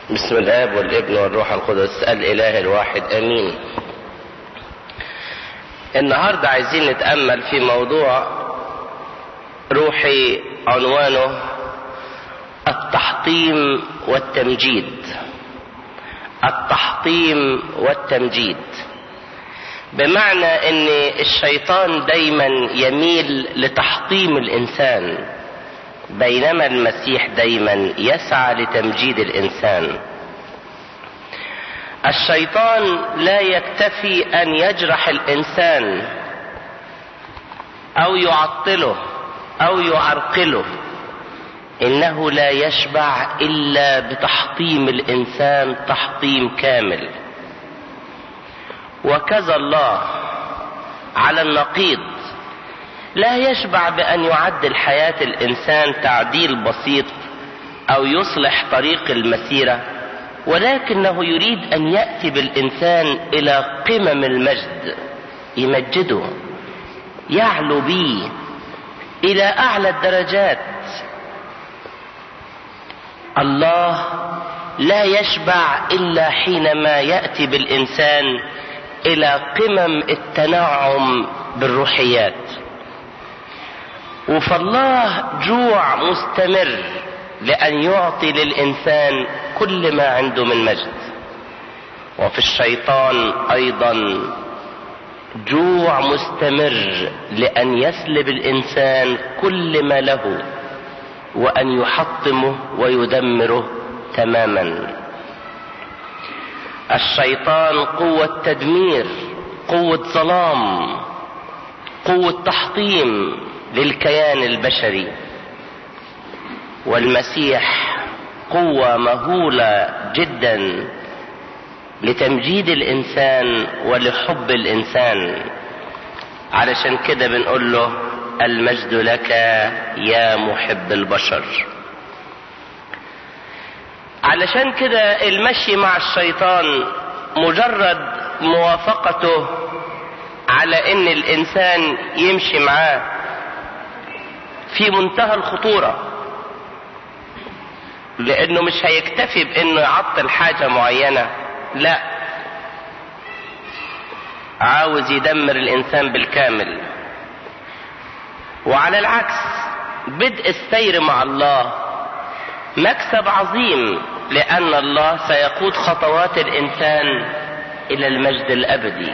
بسم الاب والابن والروح القدس الاله الواحد امين النهارده عايزين نتامل في موضوع روحي عنوانه التحطيم والتمجيد التحطيم والتمجيد بمعنى ان الشيطان دايما يميل لتحطيم الانسان بينما المسيح دايما يسعى لتمجيد الانسان الشيطان لا يكتفي ان يجرح الانسان او يعطله او يعرقله انه لا يشبع الا بتحطيم الانسان تحطيم كامل وكذا الله على النقيض لا يشبع بان يعدل حياه الانسان تعديل بسيط او يصلح طريق المسيره ولكنه يريد ان ياتي بالانسان الى قمم المجد يمجده يعلو به الى اعلى الدرجات الله لا يشبع الا حينما ياتي بالانسان الى قمم التنعم بالروحيات وفالله جوع مستمر لان يعطي للانسان كل ما عنده من مجد وفي الشيطان ايضا جوع مستمر لان يسلب الانسان كل ما له وان يحطمه ويدمره تماما الشيطان قوه تدمير قوه ظلام قوه تحطيم للكيان البشري والمسيح قوه مهوله جدا لتمجيد الانسان ولحب الانسان علشان كده بنقول له المجد لك يا محب البشر علشان كده المشي مع الشيطان مجرد موافقته على ان الانسان يمشي معاه في منتهى الخطورة لانه مش هيكتفي بانه يعطل حاجة معينة لا عاوز يدمر الانسان بالكامل وعلى العكس بدء السير مع الله مكسب عظيم لان الله سيقود خطوات الانسان الى المجد الابدي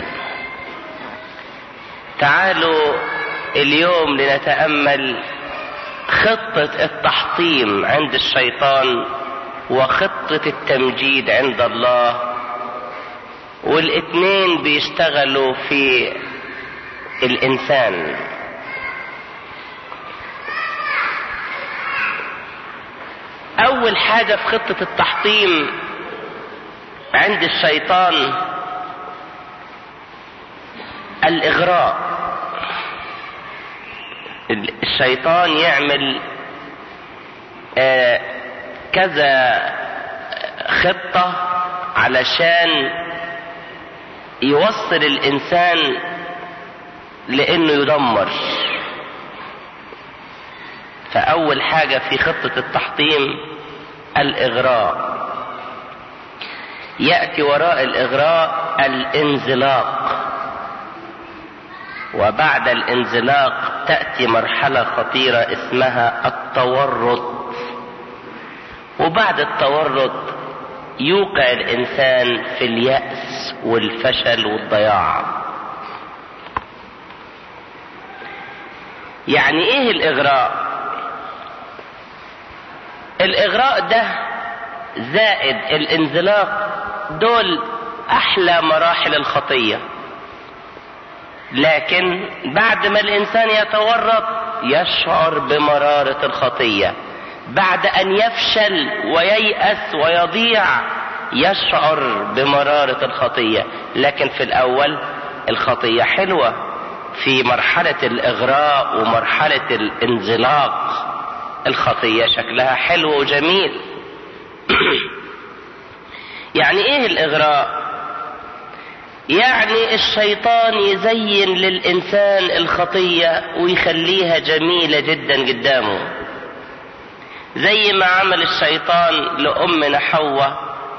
تعالوا اليوم لنتامل خطه التحطيم عند الشيطان وخطه التمجيد عند الله والاتنين بيشتغلوا في الانسان اول حاجة في خطة التحطيم عند الشيطان الاغراء الشيطان يعمل آه كذا خطة علشان يوصل الانسان لانه يدمر فأول حاجة في خطة التحطيم الإغراء يأتي وراء الإغراء الانزلاق وبعد الانزلاق تأتي مرحلة خطيرة اسمها التورط وبعد التورط يوقع الإنسان في اليأس والفشل والضياع يعني ايه الإغراء الاغراء ده زائد الانزلاق دول احلى مراحل الخطيه لكن بعد ما الانسان يتورط يشعر بمراره الخطيه بعد ان يفشل وييأس ويضيع يشعر بمراره الخطيه لكن في الاول الخطيه حلوه في مرحله الاغراء ومرحله الانزلاق الخطية شكلها حلو وجميل يعني ايه الاغراء يعني الشيطان يزين للانسان الخطية ويخليها جميلة جدا قدامه زي ما عمل الشيطان لأمنا حواء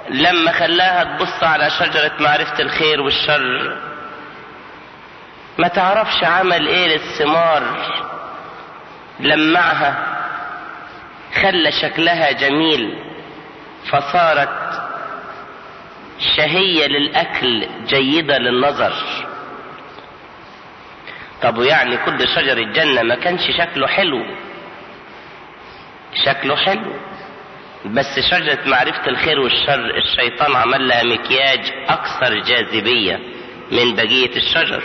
لما خلاها تبص على شجرة معرفة الخير والشر ما تعرفش عمل ايه للثمار لمعها خلى شكلها جميل فصارت شهية للأكل جيدة للنظر طب ويعني كل شجر الجنة ما كانش شكله حلو شكله حلو بس شجرة معرفة الخير والشر الشيطان عمل لها مكياج أكثر جاذبية من بقية الشجر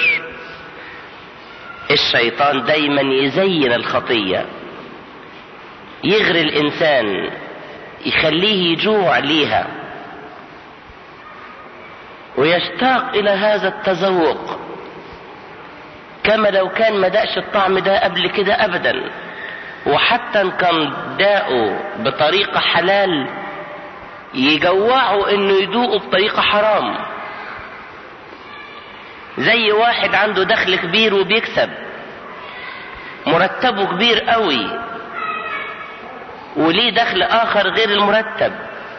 الشيطان دايما يزين الخطية يغري الإنسان يخليه يجوع ليها ويشتاق إلى هذا التذوق كما لو كان ما دقش الطعم ده قبل كده أبدا وحتى ان كان داقه بطريقة حلال يجوعه انه يدوقه بطريقة حرام زي واحد عنده دخل كبير وبيكسب مرتبه كبير قوي وليه دخل اخر غير المرتب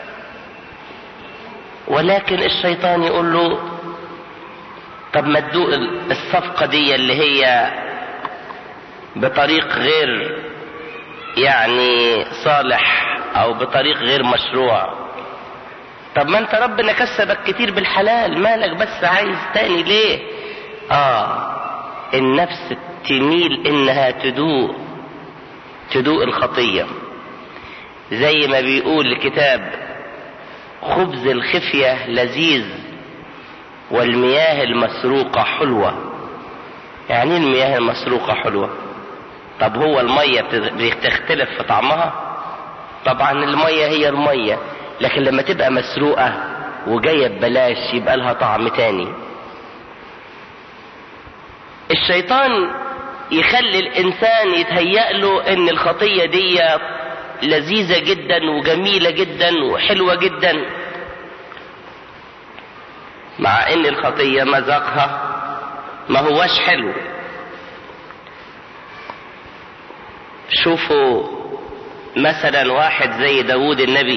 ولكن الشيطان يقول له طب ما تدوق الصفقة دي اللي هي بطريق غير يعني صالح او بطريق غير مشروع طب ما انت ربنا كسبك كتير بالحلال مالك بس عايز تاني ليه اه النفس تميل انها تدوق تدوق الخطية زي ما بيقول الكتاب خبز الخفية لذيذ والمياه المسروقة حلوة يعني المياه المسروقة حلوة طب هو المية بتختلف في طعمها طبعا المية هي المية لكن لما تبقى مسروقة وجاية ببلاش يبقى لها طعم تاني الشيطان يخلي الانسان يتهيأ له ان الخطية دي لذيذة جدا وجميلة جدا وحلوة جدا مع ان الخطية مذاقها ما هوش حلو شوفوا مثلا واحد زي داود النبي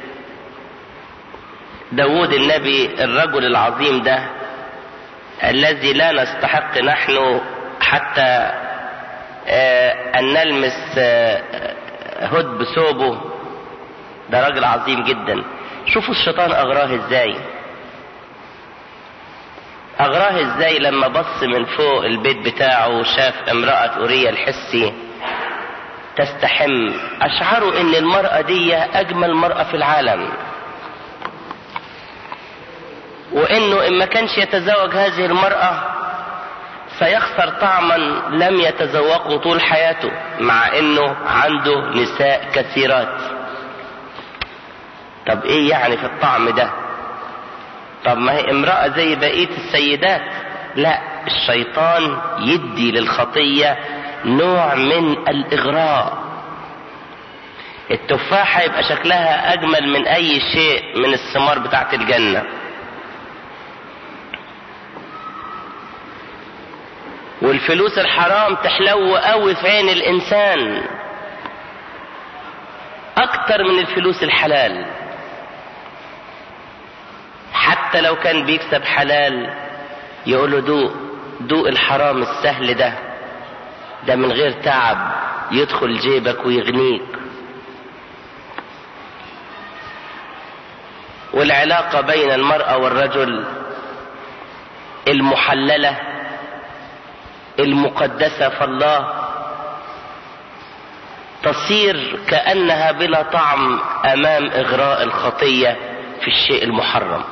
داود النبي الرجل العظيم ده الذي لا نستحق نحن حتى أن نلمس هد بثوبه ده راجل عظيم جدا شوفوا الشيطان أغراه ازاي أغراه ازاي لما بص من فوق البيت بتاعه وشاف امرأة أوريا الحسي تستحم أشعروا إن المرأة دي أجمل مرأة في العالم وإنه إن ما كانش يتزوج هذه المرأة سيخسر طعما لم يتذوقه طول حياته مع إنه عنده نساء كثيرات طب إيه يعني في الطعم ده طب ما هي امرأة زي بقية السيدات لا الشيطان يدي للخطية نوع من الإغراء التفاحة يبقى شكلها أجمل من أي شيء من الثمار بتاعت الجنة والفلوس الحرام تحلو قوي في عين الإنسان أكتر من الفلوس الحلال حتى لو كان بيكسب حلال يقوله دوق دوق الحرام السهل ده ده من غير تعب يدخل جيبك ويغنيك والعلاقة بين المرأة والرجل المحللة المقدسة فالله تصير كأنها بلا طعم أمام إغراء الخطية في الشيء المحرم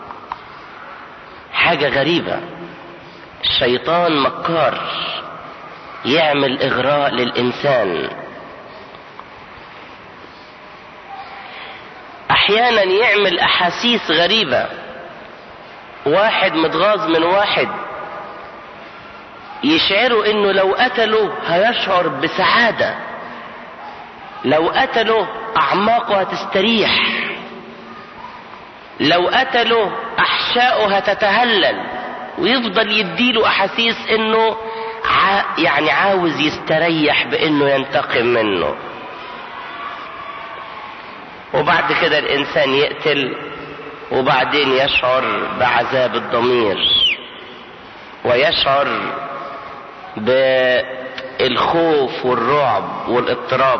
حاجة غريبة الشيطان مكار يعمل إغراء للإنسان أحيانا يعمل أحاسيس غريبة واحد متغاظ من واحد يشعروا انه لو قتله هيشعر بسعادة لو قتله اعماقه هتستريح لو قتله احشاؤه هتتهلل ويفضل يديله احاسيس انه ع... يعني عاوز يستريح بانه ينتقم منه وبعد كده الانسان يقتل وبعدين يشعر بعذاب الضمير ويشعر بالخوف والرعب والاضطراب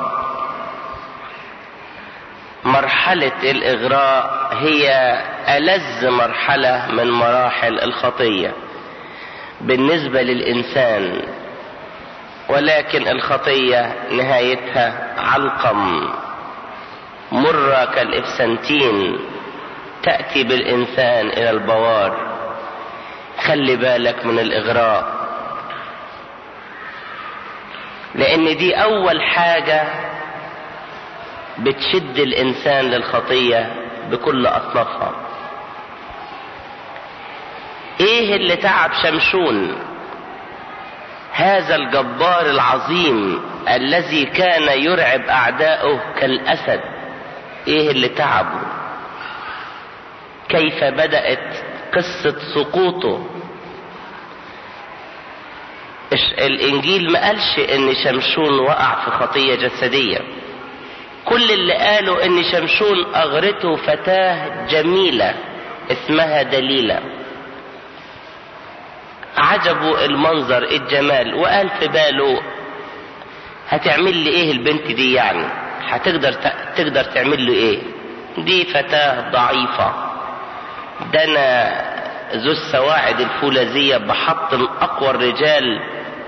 مرحلة الإغراء هي ألذ مرحلة من مراحل الخطية بالنسبة للإنسان ولكن الخطية نهايتها علقم مرة كالإفسنتين تأتي بالإنسان إلى البوار خلي بالك من الإغراء لأن دي أول حاجة بتشد الإنسان للخطية بكل أصنافها إيه اللي تعب شمشون هذا الجبار العظيم الذي كان يرعب أعداؤه كالأسد إيه اللي تعبه كيف بدأت قصة سقوطه الانجيل ما قالش ان شمشون وقع في خطية جسدية كل اللي قالوا ان شمشون اغرته فتاة جميلة اسمها دليلة عجبه المنظر الجمال وقال في باله هتعمل لي ايه البنت دي يعني هتقدر تقدر تعمل له ايه دي فتاة ضعيفة ده انا ذو السواعد الفولاذية بحطم اقوى الرجال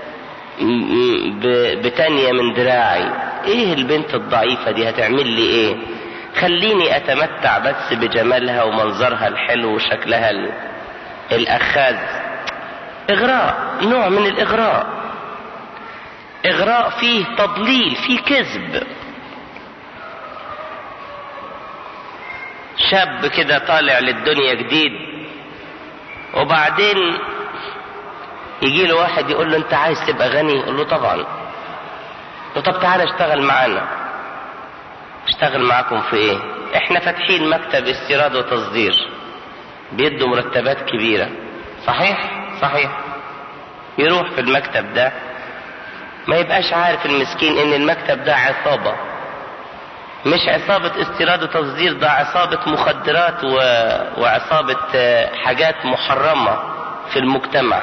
بتانية من دراعي ايه البنت الضعيفة دي هتعمل لي ايه خليني اتمتع بس بجمالها ومنظرها الحلو وشكلها الاخاذ اغراء نوع من الاغراء اغراء فيه تضليل فيه كذب شاب كده طالع للدنيا جديد وبعدين يجي له واحد يقول له انت عايز تبقى غني يقول له طبعا له طب تعالى اشتغل معانا اشتغل معاكم في ايه احنا فاتحين مكتب استيراد وتصدير بيدوا مرتبات كبيرة صحيح صحيح يروح في المكتب ده ما يبقاش عارف المسكين ان المكتب ده عصابة مش عصابة استيراد وتصدير ده عصابة مخدرات و... وعصابة حاجات محرمة في المجتمع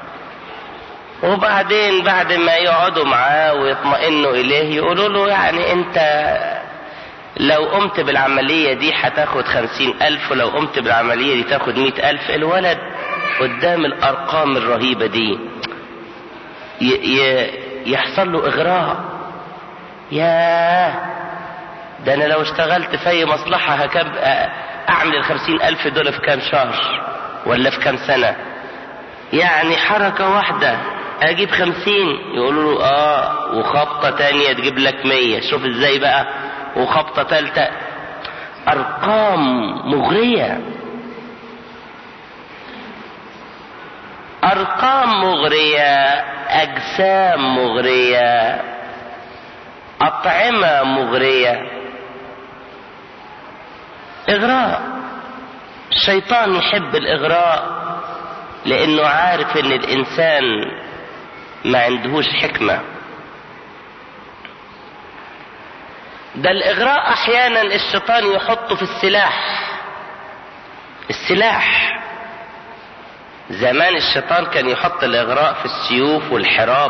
وبعدين بعد ما يقعدوا معاه ويطمئنوا اليه يقولوا له يعني انت لو قمت بالعملية دي هتاخد خمسين الف ولو قمت بالعملية دي تاخد مئة الف الولد قدام الارقام الرهيبة دي ي ي يحصل له اغراء ياه ده انا لو اشتغلت في اي مصلحة هكب اعمل الخمسين الف دول في كام شهر ولا في كام سنة يعني حركة واحدة اجيب خمسين يقولوا له اه وخبطة تانية تجيب لك مية شوف ازاي بقى وخبطة تالتة ارقام مغرية ارقام مغرية اجسام مغرية اطعمة مغرية اغراء الشيطان يحب الاغراء لانه عارف ان الانسان ما عندهوش حكمة ده الاغراء احيانا الشيطان يحطه في السلاح السلاح زمان الشيطان كان يحط الاغراء في السيوف والحراب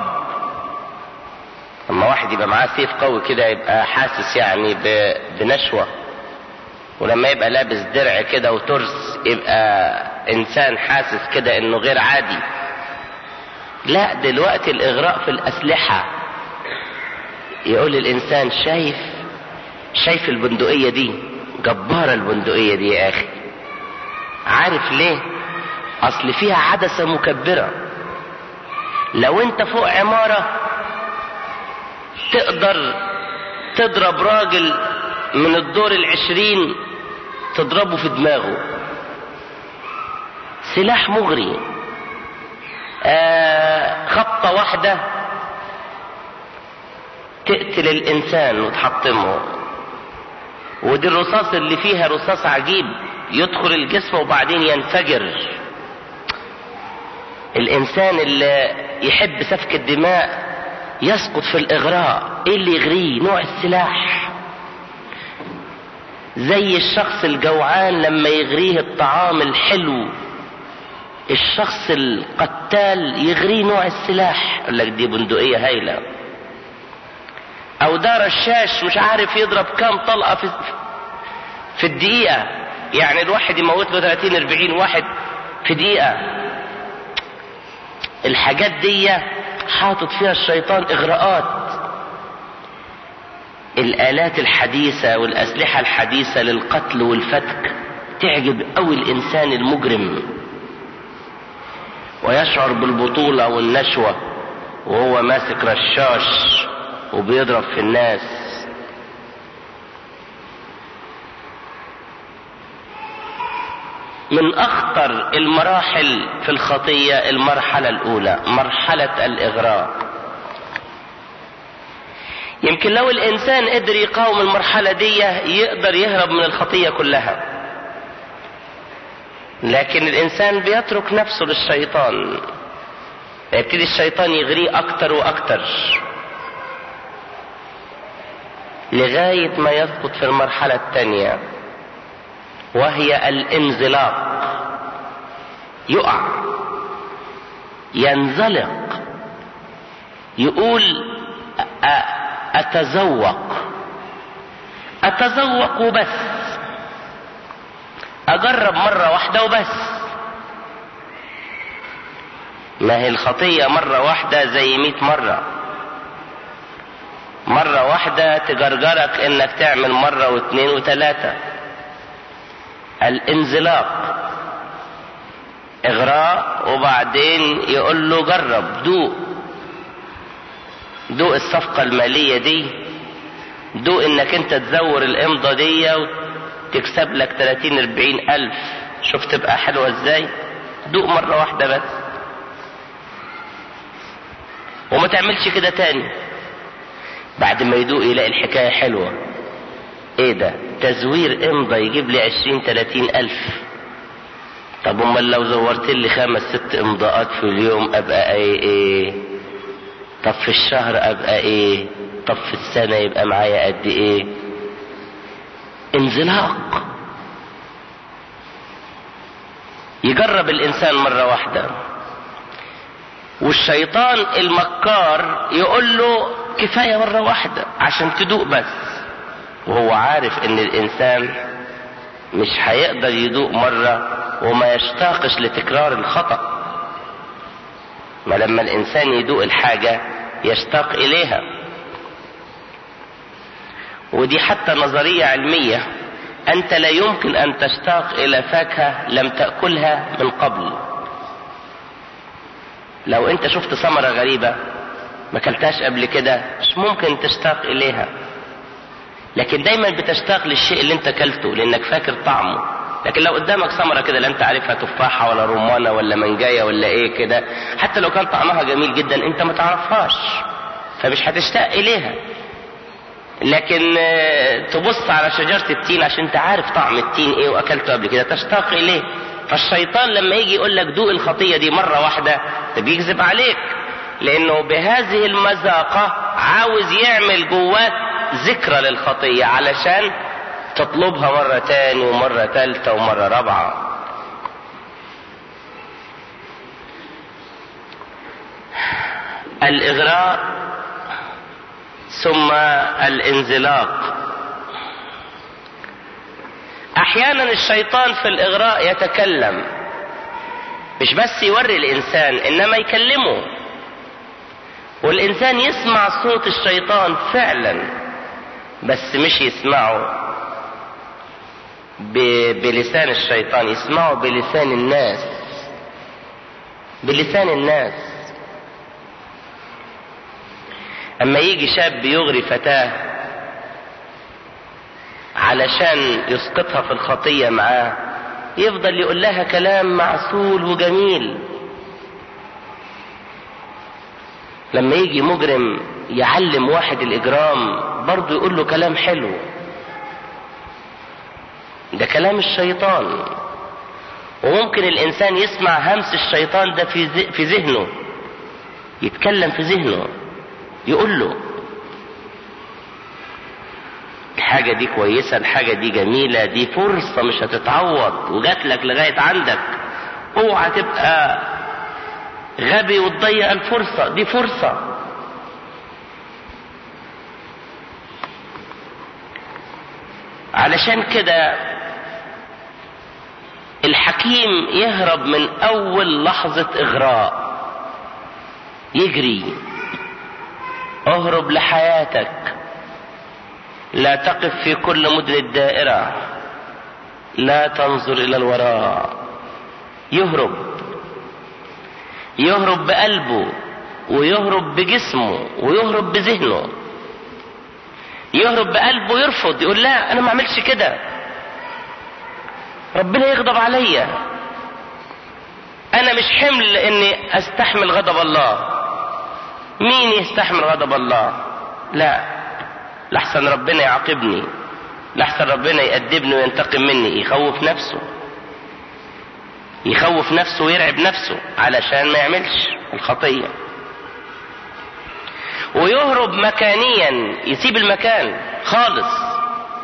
لما واحد يبقى معاه سيف قوي كده يبقى حاسس يعني بنشوة ولما يبقى لابس درع كده وترس يبقى انسان حاسس كده انه غير عادي لا دلوقتي الاغراء في الاسلحة يقول الانسان شايف شايف البندقية دي جبارة البندقية دي يا اخي عارف ليه اصل فيها عدسة مكبرة لو انت فوق عمارة تقدر تضرب راجل من الدور العشرين تضربه في دماغه سلاح مغري آه خبطة واحدة تقتل الإنسان وتحطمه ودي الرصاص اللي فيها رصاص عجيب يدخل الجسم وبعدين ينفجر الإنسان اللي يحب سفك الدماء يسقط في الإغراء إيه اللي يغريه نوع السلاح زي الشخص الجوعان لما يغريه الطعام الحلو الشخص القتال يغريه نوع السلاح يقول لك دي بندقية هايلة او ده رشاش مش عارف يضرب كام طلقة في في الدقيقة يعني الواحد يموت له 30 40 واحد في دقيقة الحاجات دي حاطط فيها الشيطان اغراءات الالات الحديثة والاسلحة الحديثة للقتل والفتك تعجب قوي الانسان المجرم ويشعر بالبطولة والنشوة وهو ماسك رشاش وبيضرب في الناس من اخطر المراحل في الخطية المرحلة الاولى مرحلة الاغراء يمكن لو الانسان قدر يقاوم المرحلة دي يقدر يهرب من الخطية كلها لكن الانسان بيترك نفسه للشيطان يبتدي الشيطان يغريه اكتر واكتر لغاية ما يسقط في المرحلة الثانية وهي الانزلاق يقع ينزلق يقول اتذوق اتذوق وبس اجرب مرة واحدة وبس ما هي الخطية مرة واحدة زي مئة مرة مرة واحدة تجرجرك انك تعمل مرة واثنين وثلاثة الانزلاق اغراء وبعدين يقول له جرب دوق دوق الصفقة المالية دي دوق انك انت تزور الامضة دي وتكسب لك 30 40 الف شوف تبقى حلوة ازاي دوق مرة واحدة بس وما تعملش كده تاني بعد ما يدوق يلاقي الحكاية حلوة ايه ده تزوير امضى يجيب لي عشرين تلاتين الف طب امال لو زورت لي خمس ست امضاءات في اليوم ابقى ايه ايه طب في الشهر ابقى ايه طب في السنة يبقى معايا قد ايه انزلاق يجرب الانسان مرة واحدة والشيطان المكار يقول له كفاية مرة واحدة عشان تدوق بس وهو عارف ان الانسان مش هيقدر يدوق مرة وما يشتاقش لتكرار الخطأ ما لما الانسان يدوق الحاجة يشتاق اليها ودي حتى نظرية علمية انت لا يمكن ان تشتاق الى فاكهة لم تأكلها من قبل لو انت شفت ثمرة غريبة ما كلتهاش قبل كده مش ممكن تشتاق اليها لكن دايما بتشتاق للشيء اللي انت كلته لانك فاكر طعمه لكن لو قدامك ثمره كده لا انت عارفها تفاحه ولا رمانه ولا منجايه ولا ايه كده حتى لو كان طعمها جميل جدا انت ما تعرفهاش فمش هتشتاق اليها لكن تبص على شجره التين عشان انت عارف طعم التين ايه واكلته قبل كده تشتاق اليه فالشيطان لما يجي يقول لك دوق الخطيه دي مره واحده ده بيكذب عليك لانه بهذه المذاقه عاوز يعمل جواك ذكرى للخطيه علشان تطلبها مرة تاني ومرة تالتة ومرة رابعة الإغراء ثم الانزلاق أحيانا الشيطان في الإغراء يتكلم مش بس يوري الإنسان إنما يكلمه والإنسان يسمع صوت الشيطان فعلا بس مش يسمعه بلسان الشيطان يسمعوا بلسان الناس بلسان الناس اما يجي شاب يغري فتاة علشان يسقطها في الخطية معاه يفضل يقول لها كلام معسول وجميل لما يجي مجرم يعلم واحد الاجرام برضه يقول له كلام حلو ده كلام الشيطان وممكن الانسان يسمع همس الشيطان ده في في ذهنه يتكلم في ذهنه يقول له الحاجة دي كويسة الحاجة دي جميلة دي فرصة مش هتتعوض وجات لك لغاية عندك اوعى تبقى غبي وتضيع الفرصة دي فرصة علشان كده الحكيم يهرب من اول لحظة اغراء يجري اهرب لحياتك لا تقف في كل مدن الدائرة لا تنظر الى الوراء يهرب يهرب بقلبه ويهرب بجسمه ويهرب بذهنه يهرب بقلبه يرفض يقول لا انا ما اعملش كده ربنا يغضب عليا انا مش حمل اني استحمل غضب الله مين يستحمل غضب الله لا لحسن ربنا يعاقبني لحسن ربنا يأدبني وينتقم مني يخوف نفسه يخوف نفسه ويرعب نفسه علشان ما يعملش الخطية ويهرب مكانيا يسيب المكان خالص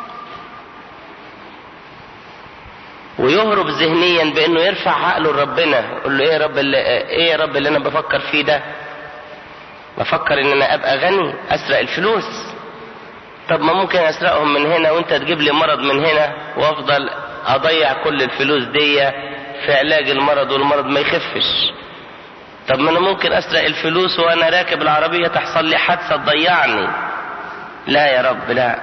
ويهرب ذهنيا بانه يرفع عقله لربنا يقول له ايه يا رب اللي ايه يا رب اللي انا بفكر فيه ده بفكر ان انا ابقى غني اسرق الفلوس طب ما ممكن اسرقهم من هنا وانت تجيب لي مرض من هنا وافضل اضيع كل الفلوس دي في علاج المرض والمرض ما يخفش طب ما انا ممكن اسرق الفلوس وانا راكب العربيه تحصل لي حادثه تضيعني لا يا رب لا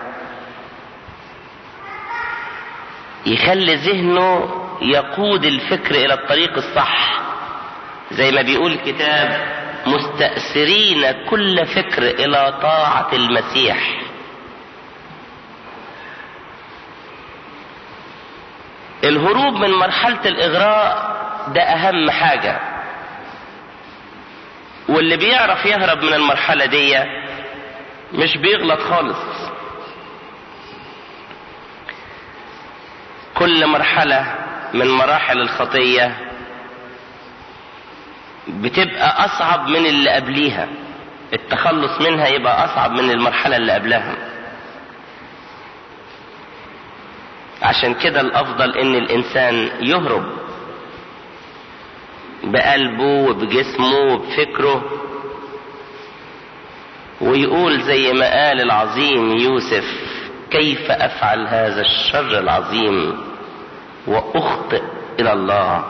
يخلي ذهنه يقود الفكر الى الطريق الصح زي ما بيقول الكتاب مستأثرين كل فكر الى طاعة المسيح الهروب من مرحلة الاغراء ده اهم حاجة واللي بيعرف يهرب من المرحلة دي مش بيغلط خالص كل مرحلة من مراحل الخطية بتبقى أصعب من اللي قبليها التخلص منها يبقى أصعب من المرحلة اللي قبلها عشان كده الأفضل إن الإنسان يهرب بقلبه وبجسمه وبفكره ويقول زي ما قال العظيم يوسف كيف أفعل هذا الشر العظيم واخطئ الى الله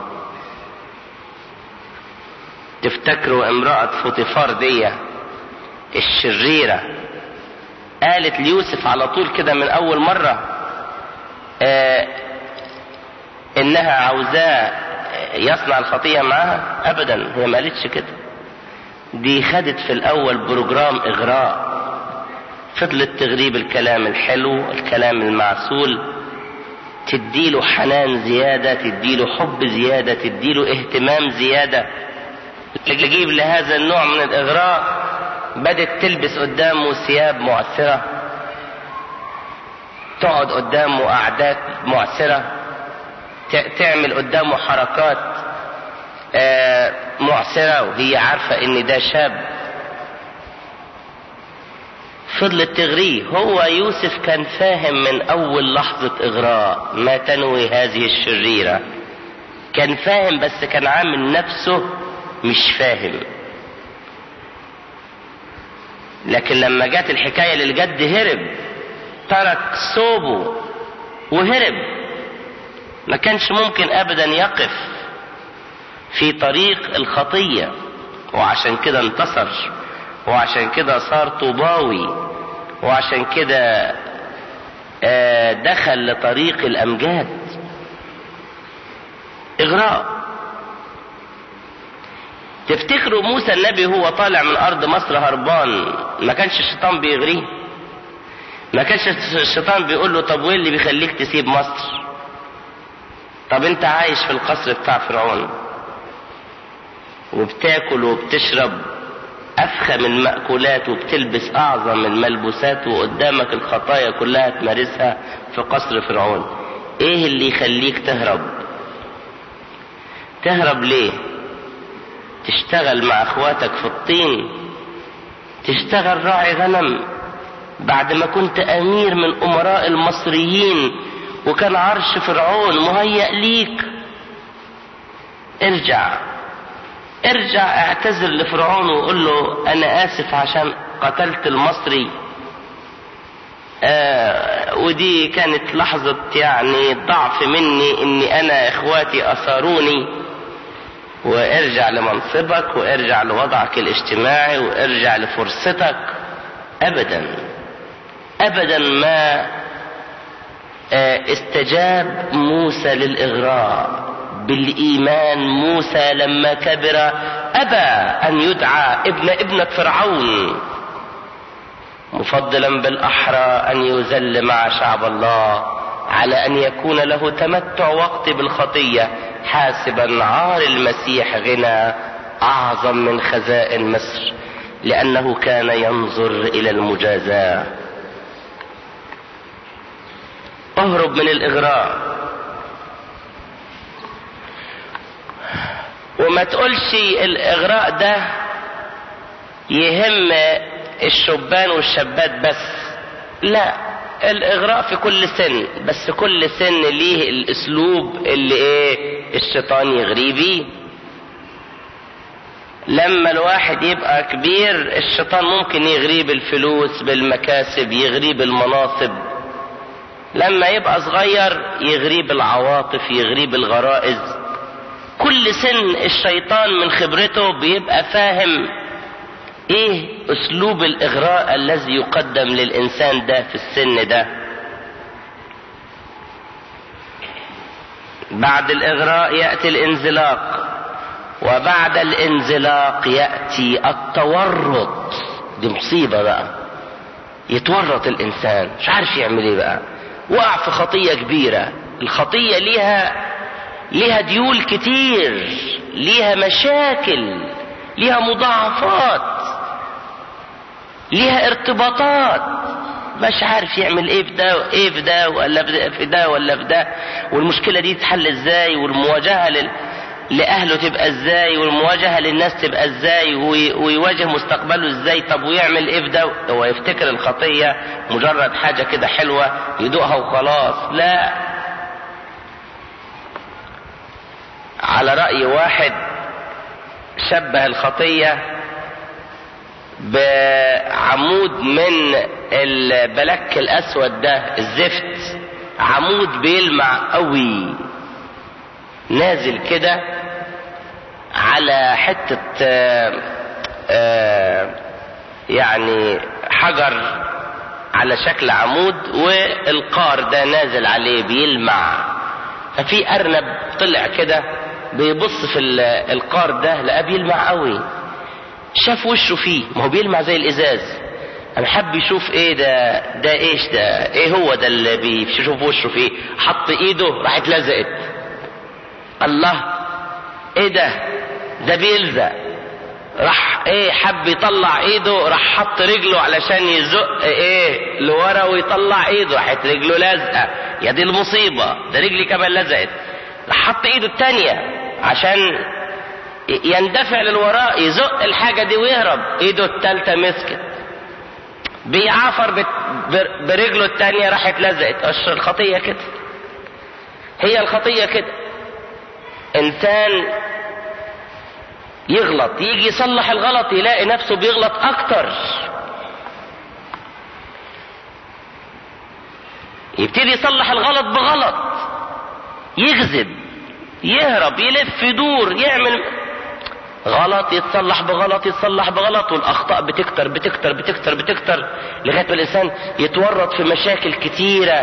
تفتكروا امرأة فوطيفار دي الشريرة قالت ليوسف على طول كده من اول مرة آه انها عاوزاه يصنع الخطية معاها ابدا هي ما قالتش كده دي خدت في الاول بروجرام اغراء فضلت تغريب الكلام الحلو الكلام المعسول تديله حنان زيادة تديله حب زيادة تديله اهتمام زيادة تجيب لهذا النوع من الإغراء بدت تلبس قدامه ثياب معسرة تقعد قدامه قعدات معسرة تعمل قدامه حركات معسرة وهي عارفة ان ده شاب فضلت تغريه هو يوسف كان فاهم من اول لحظة اغراء ما تنوي هذه الشريرة كان فاهم بس كان عامل نفسه مش فاهم لكن لما جت الحكاية للجد هرب ترك ثوبه وهرب ما كانش ممكن ابدا يقف في طريق الخطية وعشان كده انتصر وعشان كده صار طوباوي وعشان كده دخل لطريق الامجاد اغراء تفتكروا موسى النبي هو طالع من ارض مصر هربان ما كانش الشيطان بيغريه ما كانش الشيطان بيقول له طب وايه اللي بيخليك تسيب مصر طب انت عايش في القصر بتاع فرعون وبتاكل وبتشرب افخم المأكولات وبتلبس اعظم الملبوسات وقدامك الخطايا كلها تمارسها في قصر فرعون ايه اللي يخليك تهرب تهرب ليه تشتغل مع اخواتك في الطين تشتغل راعي غنم بعد ما كنت امير من امراء المصريين وكان عرش فرعون مهيأ ليك ارجع ارجع اعتذر لفرعون وقول له انا اسف عشان قتلت المصري آه ودي كانت لحظة يعني ضعف مني اني انا اخواتي اثاروني وارجع لمنصبك وارجع لوضعك الاجتماعي وارجع لفرصتك ابدا ابدا ما آه استجاب موسى للاغراء بالايمان موسى لما كبر ابى ان يدعى ابن ابنة فرعون مفضلا بالاحرى ان يذل مع شعب الله على ان يكون له تمتع وقت بالخطيه حاسبا عار المسيح غنى اعظم من خزائن مصر لانه كان ينظر الى المجازاه اهرب من الاغراء وما تقولش الاغراء ده يهم الشبان والشابات بس لا الاغراء في كل سن بس كل سن ليه الاسلوب اللي ايه الشيطان يغري بيه لما الواحد يبقى كبير الشيطان ممكن يغريه بالفلوس بالمكاسب يغريه بالمناصب لما يبقى صغير يغريه بالعواطف يغريه بالغرائز كل سن الشيطان من خبرته بيبقى فاهم ايه اسلوب الاغراء الذي يقدم للانسان ده في السن ده بعد الاغراء ياتي الانزلاق وبعد الانزلاق ياتي التورط دي مصيبه بقى يتورط الانسان مش عارف يعمل ايه بقى وقع في خطيه كبيره الخطيه ليها ليها ديول كتير ليها مشاكل ليها مضاعفات ليها ارتباطات مش عارف يعمل ايه في ده ايه في ده ولا في ده ولا في ده والمشكله دي تتحل ازاي والمواجهه لل... لاهله تبقى ازاي والمواجهه للناس تبقى ازاي وي... ويواجه مستقبله ازاي طب ويعمل ايه في ده هو يفتكر الخطيه مجرد حاجه كده حلوه يدوقها وخلاص لا على راي واحد شبه الخطيه بعمود من البلك الاسود ده الزفت عمود بيلمع قوي نازل كده على حتة آآ آآ يعني حجر على شكل عمود والقار ده نازل عليه بيلمع ففي ارنب طلع كده بيبص في القار ده لقاه بيلمع قوي شاف وشه فيه ما هو بيلمع زي الازاز انا حب يشوف ايه ده ده ايش ده ايه هو ده اللي بيشوف وشه فيه حط ايده راحت لزقت الله ايه ده ده بيلزق راح ايه حب يطلع ايده راح حط رجله علشان يزق ايه لورا ويطلع ايده راحت رجله لازقه يا دي المصيبه ده رجلي كمان لزقت راح حط ايده التانيه عشان يندفع للوراء يزق الحاجة دي ويهرب ايده التالتة مسكت بيعافر برجله التانية راحت لزقت الخطية كده هي الخطية كده انسان يغلط يجي يصلح الغلط يلاقي نفسه بيغلط اكتر يبتدي يصلح الغلط بغلط يكذب يهرب يلف يدور يعمل غلط يتصلح بغلط يتصلح بغلط والاخطاء بتكتر بتكتر بتكتر بتكتر لغايه ما الانسان يتورط في مشاكل كتيره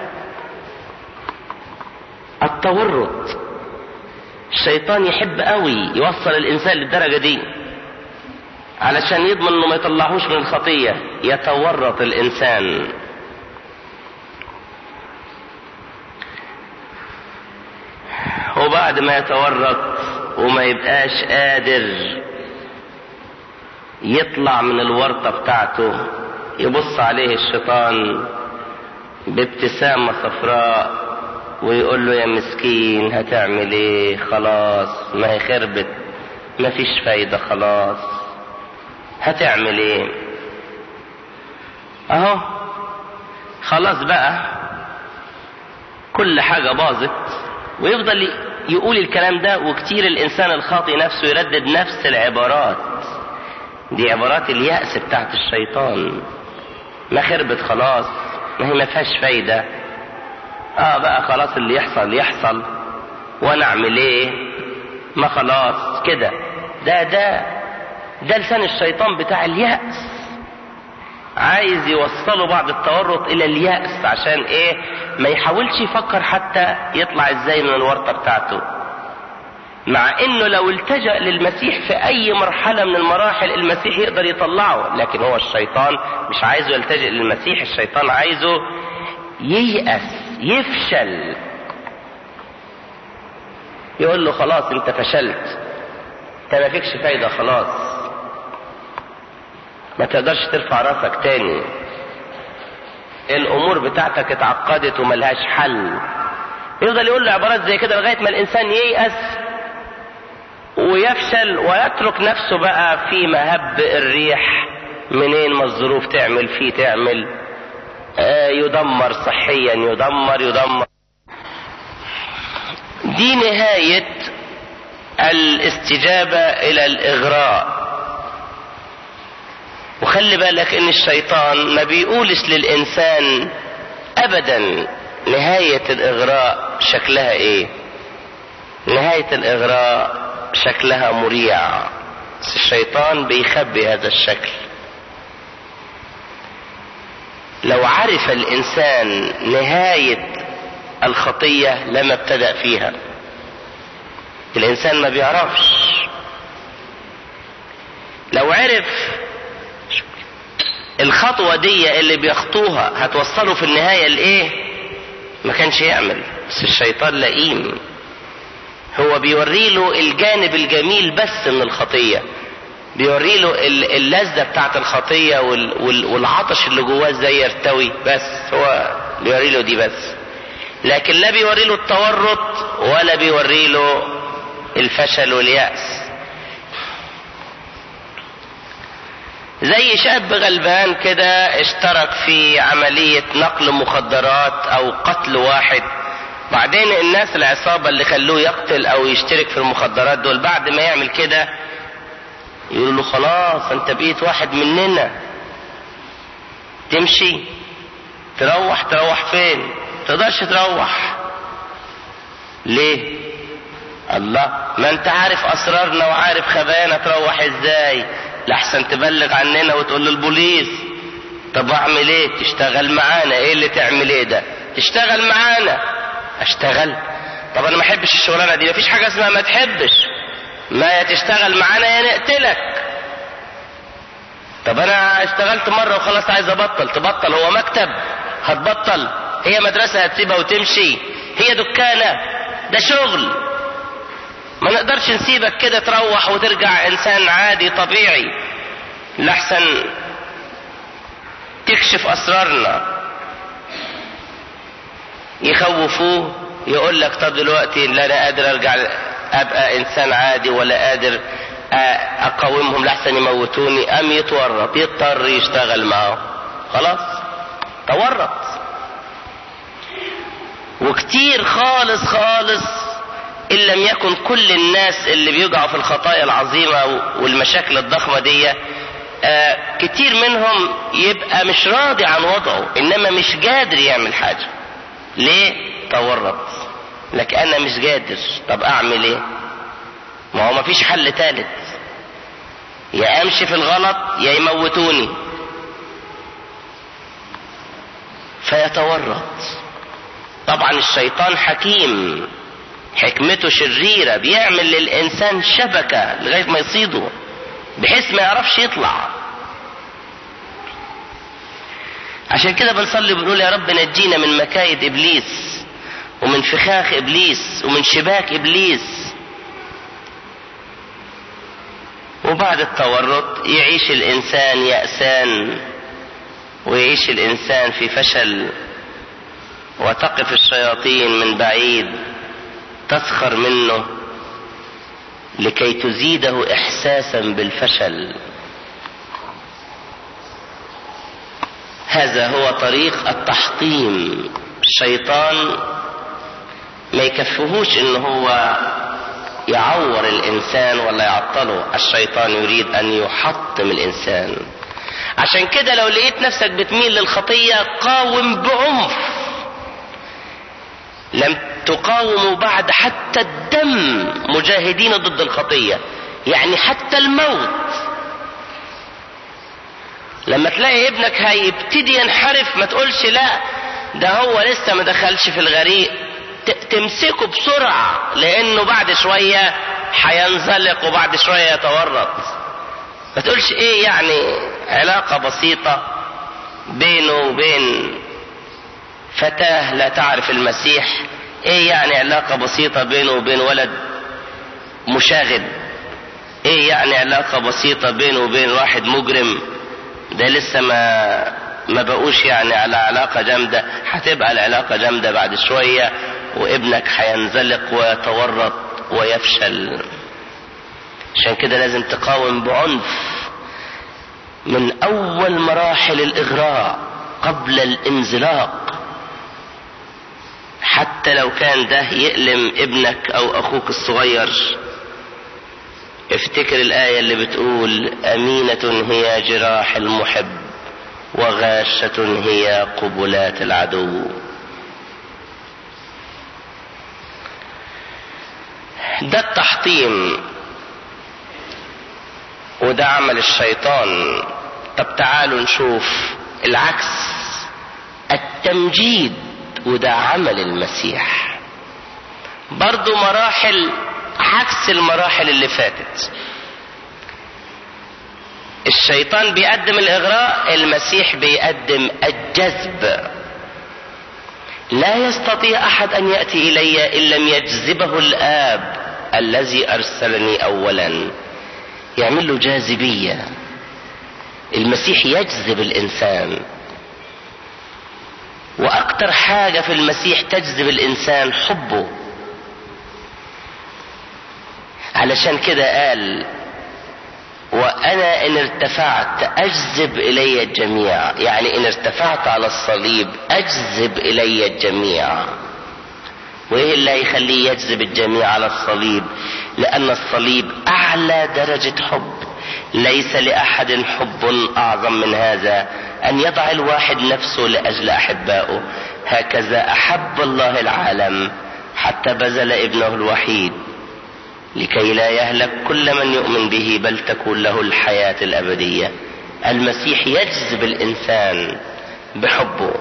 التورط الشيطان يحب قوي يوصل الانسان للدرجه دي علشان يضمن انه ما يطلعوش من الخطيه يتورط الانسان وبعد ما يتورط وما يبقاش قادر يطلع من الورطة بتاعته يبص عليه الشيطان بابتسامة صفراء ويقول له يا مسكين هتعمل ايه خلاص ما هي خربت ما فيش فايدة خلاص هتعمل ايه اهو خلاص بقى كل حاجة باظت ويفضل يقول الكلام ده وكتير الانسان الخاطئ نفسه يردد نفس العبارات دي عبارات اليأس بتاعت الشيطان ما خربت خلاص ما هي ما فيهاش فايدة اه بقى خلاص اللي يحصل يحصل وانا اعمل ايه ما خلاص كده ده ده ده لسان الشيطان بتاع اليأس عايز يوصله بعد التورط الى اليأس عشان ايه ما يحاولش يفكر حتى يطلع ازاي من الورطة بتاعته مع انه لو التجأ للمسيح في اي مرحلة من المراحل المسيح يقدر يطلعه لكن هو الشيطان مش عايزه يلتجئ للمسيح الشيطان عايزه ييأس يفشل يقول له خلاص انت فشلت انت ما فيكش فايدة خلاص ما تقدرش ترفع راسك تاني الامور بتاعتك اتعقدت وملهاش حل يفضل يقول له عبارات زي كده لغايه ما الانسان ييأس ويفشل ويترك نفسه بقى في مهب الريح منين ما الظروف تعمل فيه تعمل آه يدمر صحيا يدمر يدمر دي نهاية الاستجابة الى الاغراء وخلي بالك ان الشيطان ما بيقولش للانسان ابدا نهاية الاغراء شكلها ايه نهاية الاغراء شكلها مريع بس الشيطان بيخبي هذا الشكل لو عرف الانسان نهاية الخطية لما ابتدأ فيها الانسان ما بيعرفش لو عرف الخطوة دي اللي بيخطوها هتوصله في النهاية لايه ما كانش يعمل بس الشيطان لئيم هو بيوري له الجانب الجميل بس من الخطية بيوري له اللذة بتاعت الخطية والعطش اللي جواه ازاي يرتوي بس هو بيوري له دي بس لكن لا بيوري له التورط ولا بيوري له الفشل واليأس زي شاب غلبان كده اشترك في عملية نقل مخدرات او قتل واحد بعدين الناس العصابة اللي خلوه يقتل او يشترك في المخدرات دول بعد ما يعمل كده يقولوا له خلاص انت بقيت واحد مننا تمشي تروح تروح فين تقدرش تروح ليه الله ما انت عارف اسرارنا وعارف خبايانا تروح ازاي لحسن تبلغ عننا وتقول للبوليس طب اعمل ايه تشتغل معانا ايه اللي تعمل ايه ده تشتغل معانا اشتغل طب انا ما احبش الشغلانه دي مفيش حاجه اسمها ما تحبش ما يا تشتغل معانا يا نقتلك طب انا اشتغلت مره وخلاص عايز ابطل تبطل هو مكتب هتبطل هي مدرسه هتسيبها وتمشي هي دكانه ده شغل ما نقدرش نسيبك كده تروح وترجع انسان عادي طبيعي لحسن تكشف اسرارنا يخوفوه يقول لك طب دلوقتي لا انا قادر ارجع ابقى انسان عادي ولا قادر اقاومهم لحسن يموتوني ام يتورط يضطر يشتغل معاهم خلاص تورط وكتير خالص خالص ان لم يكن كل الناس اللي بيقعوا في الخطايا العظيمه والمشاكل الضخمه دي آه كتير منهم يبقى مش راضي عن وضعه انما مش قادر يعمل حاجه ليه تورط لك انا مش قادر طب اعمل ايه ما هو مفيش حل تالت يا امشي في الغلط يا يموتوني فيتورط طبعا الشيطان حكيم حكمته شريرة بيعمل للإنسان شبكة لغاية ما يصيده بحيث ما يعرفش يطلع عشان كده بنصلي بنقول يا رب نجينا من مكايد إبليس ومن فخاخ إبليس ومن شباك إبليس وبعد التورط يعيش الإنسان يأسان ويعيش الإنسان في فشل وتقف الشياطين من بعيد تسخر منه لكي تزيده احساسا بالفشل هذا هو طريق التحطيم الشيطان ما يكفهوش ان هو يعور الانسان ولا يعطله الشيطان يريد ان يحطم الانسان عشان كده لو لقيت نفسك بتميل للخطية قاوم بعنف لم تقاوموا بعد حتى الدم مجاهدين ضد الخطية يعني حتى الموت لما تلاقي ابنك هيبتدي ينحرف ما تقولش لا ده هو لسه ما دخلش في الغريق تمسكه بسرعة لانه بعد شوية هينزلق وبعد شوية يتورط ما تقولش ايه يعني علاقة بسيطة بينه وبين فتاة لا تعرف المسيح ايه يعني علاقة بسيطة بينه وبين ولد مشاغب ايه يعني علاقة بسيطة بينه وبين واحد مجرم ده لسه ما ما بقوش يعني على علاقة جامدة هتبقى العلاقة جامدة بعد شوية وابنك هينزلق ويتورط ويفشل عشان كده لازم تقاوم بعنف من اول مراحل الاغراء قبل الانزلاق حتى لو كان ده يألم ابنك او اخوك الصغير افتكر الآية اللي بتقول أمينة هي جراح المحب وغاشة هي قبلات العدو ده التحطيم وده عمل الشيطان طب تعالوا نشوف العكس التمجيد وده عمل المسيح برضو مراحل عكس المراحل اللي فاتت الشيطان بيقدم الاغراء المسيح بيقدم الجذب لا يستطيع احد ان ياتي الي ان لم يجذبه الاب الذي ارسلني اولا يعمل له جاذبيه المسيح يجذب الانسان واكتر حاجه في المسيح تجذب الانسان حبه علشان كده قال وانا ان ارتفعت اجذب الي الجميع يعني ان ارتفعت على الصليب اجذب الي الجميع وايه اللي هيخليه يجذب الجميع على الصليب لان الصليب اعلى درجة حب ليس لاحد حب اعظم من هذا ان يضع الواحد نفسه لاجل احبائه هكذا احب الله العالم حتى بذل ابنه الوحيد لكي لا يهلك كل من يؤمن به بل تكون له الحياة الأبدية المسيح يجذب الإنسان بحبه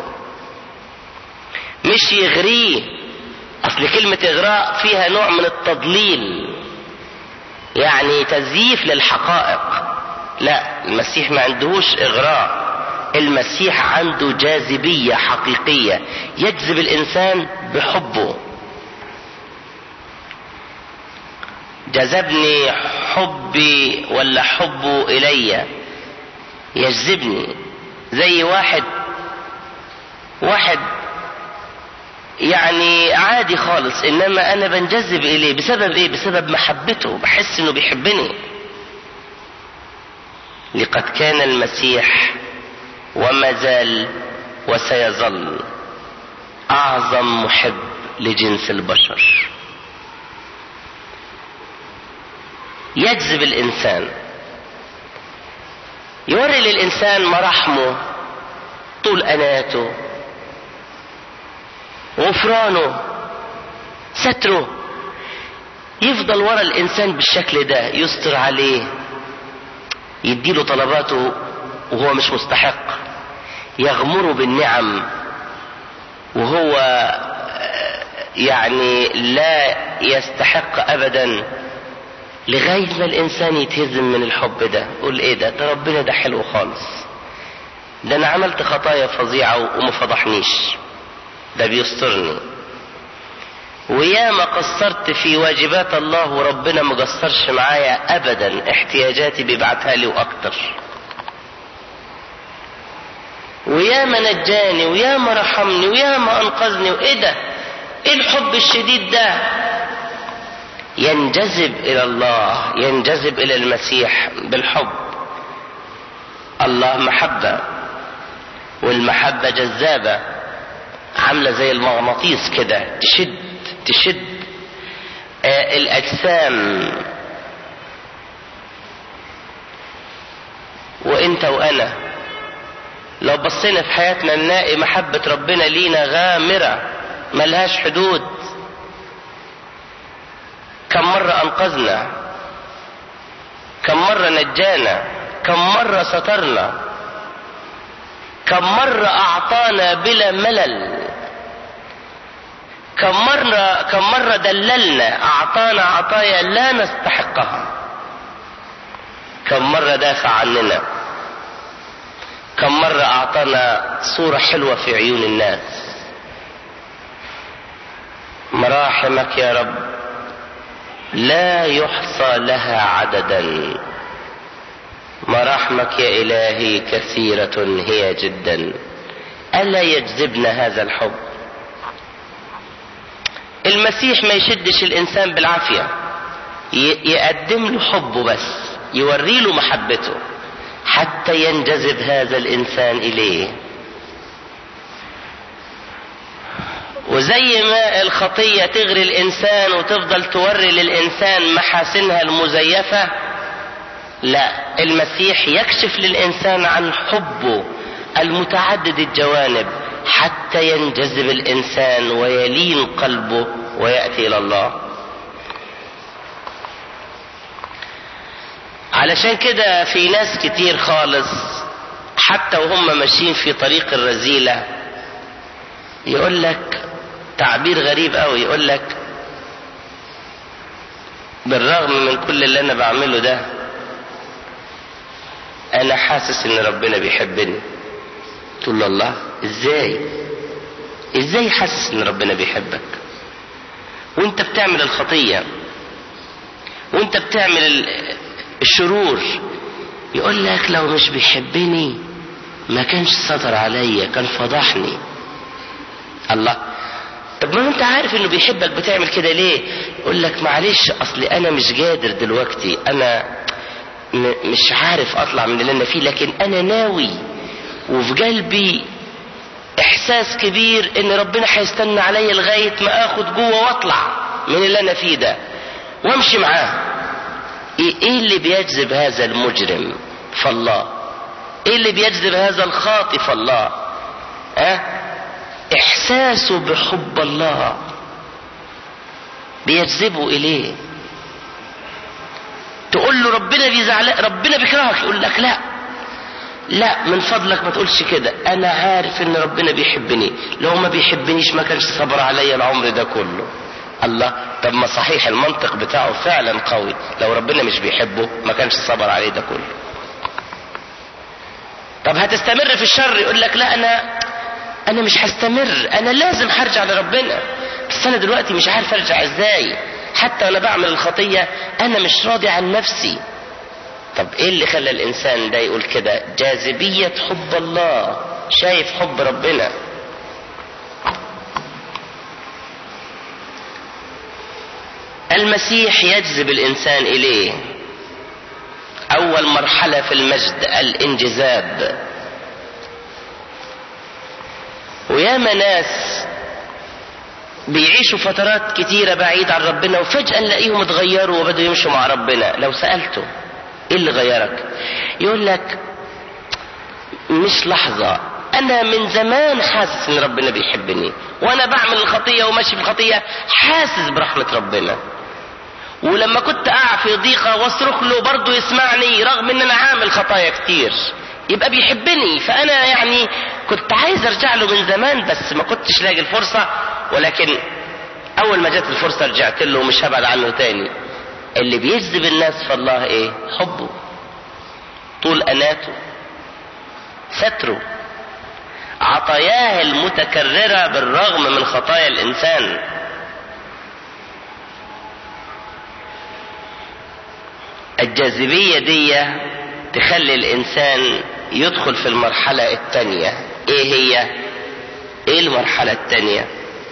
مش يغريه أصل كلمة إغراء فيها نوع من التضليل يعني تزييف للحقائق لا المسيح ما عندهوش إغراء المسيح عنده جاذبية حقيقية يجذب الإنسان بحبه جذبني حبي ولا حبه الي يجذبني زي واحد واحد يعني عادي خالص انما انا بنجذب اليه بسبب ايه بسبب محبته بحس انه بيحبني لقد كان المسيح وما زال وسيظل اعظم محب لجنس البشر يجذب الانسان يوري للانسان مراحمه طول اناته غفرانه ستره يفضل ورا الانسان بالشكل ده يستر عليه يديله طلباته وهو مش مستحق يغمره بالنعم وهو يعني لا يستحق ابدا لغاية ما الإنسان يتهزم من الحب ده يقول إيه ده ده ربنا ده حلو خالص ده أنا عملت خطايا فظيعة وما فضحنيش ده بيسترني وياما قصرت في واجبات الله وربنا ما قصرش معايا أبدا احتياجاتي بيبعتها لي وأكتر وياما نجاني وياما رحمني وياما أنقذني وإيه ده إيه الحب الشديد ده ينجذب الى الله ينجذب الى المسيح بالحب الله محبه والمحبة جذابة عاملة زي المغناطيس كده تشد تشد آه الأجسام وانت وانا لو بصينا في حياتنا نلاقي محبة ربنا لينا غامرة ملهاش حدود كم مرة أنقذنا كم مرة نجانا كم مرة سترنا كم مرة أعطانا بلا ملل كم مرة كم مرة دللنا أعطانا عطايا لا نستحقها كم مرة دافع عننا كم مرة أعطانا صورة حلوة في عيون الناس مراحمك يا رب لا يحصى لها عددا مراحمك يا إلهي كثيرة هي جدا ألا يجذبنا هذا الحب المسيح ما يشدش الإنسان بالعافية يقدم له حبه بس يوري له محبته حتى ينجذب هذا الإنسان إليه وزي ما الخطية تغري الإنسان وتفضل توري للإنسان محاسنها المزيفة لا المسيح يكشف للإنسان عن حبه المتعدد الجوانب حتى ينجذب الإنسان ويلين قلبه ويأتي إلى الله علشان كده في ناس كتير خالص حتى وهم ماشيين في طريق الرذيلة يقول لك تعبير غريب قوي يقول لك بالرغم من كل اللي انا بعمله ده انا حاسس ان ربنا بيحبني تقول له الله ازاي ازاي حاسس ان ربنا بيحبك وانت بتعمل الخطية وانت بتعمل الشرور يقول لك لو مش بيحبني ما كانش ستر عليا كان فضحني الله طب ما انت عارف انه بيحبك بتعمل كده ليه يقول لك معلش اصلي انا مش قادر دلوقتي انا م- مش عارف اطلع من اللي انا فيه لكن انا ناوي وفي قلبي احساس كبير ان ربنا هيستنى عليا لغايه ما اخد جوه واطلع من اللي انا فيه ده وامشي معاه ايه إيه اللي بيجذب هذا المجرم فالله ايه اللي بيجذب هذا الخاطئ فالله ها أه؟ احساسه بحب الله بيجذبه اليه تقول له ربنا بيزعل ربنا بيكرهك يقول لك لا لا من فضلك ما تقولش كده انا عارف ان ربنا بيحبني لو ما بيحبنيش ما كانش صبر عليا العمر ده كله الله طب ما صحيح المنطق بتاعه فعلا قوي لو ربنا مش بيحبه ما كانش صبر عليه ده كله طب هتستمر في الشر يقول لك لا انا انا مش هستمر انا لازم هرجع لربنا بس انا دلوقتي مش عارف ارجع ازاي حتى وانا بعمل الخطية انا مش راضي عن نفسي طب ايه اللي خلى الانسان ده يقول كده جاذبية حب الله شايف حب ربنا المسيح يجذب الانسان اليه اول مرحلة في المجد الانجذاب وياما ناس بيعيشوا فترات كتيرة بعيد عن ربنا وفجأة نلاقيهم اتغيروا وبدأوا يمشوا مع ربنا لو سألته ايه اللي غيرك يقول لك مش لحظة انا من زمان حاسس ان ربنا بيحبني وانا بعمل الخطية وماشي في الخطية حاسس برحمة ربنا ولما كنت اقع في ضيقة واصرخ له برضه يسمعني رغم ان انا عامل خطايا كتير يبقى بيحبني فانا يعني كنت عايز ارجع له من زمان بس ما كنتش لاقي الفرصة ولكن اول ما جت الفرصة رجعت له ومش هبعد عنه تاني اللي بيجذب الناس في الله ايه حبه طول اناته ستره عطاياه المتكررة بالرغم من خطايا الانسان الجاذبية دي تخلي الانسان يدخل في المرحلة التانية ايه هي ايه المرحلة التانية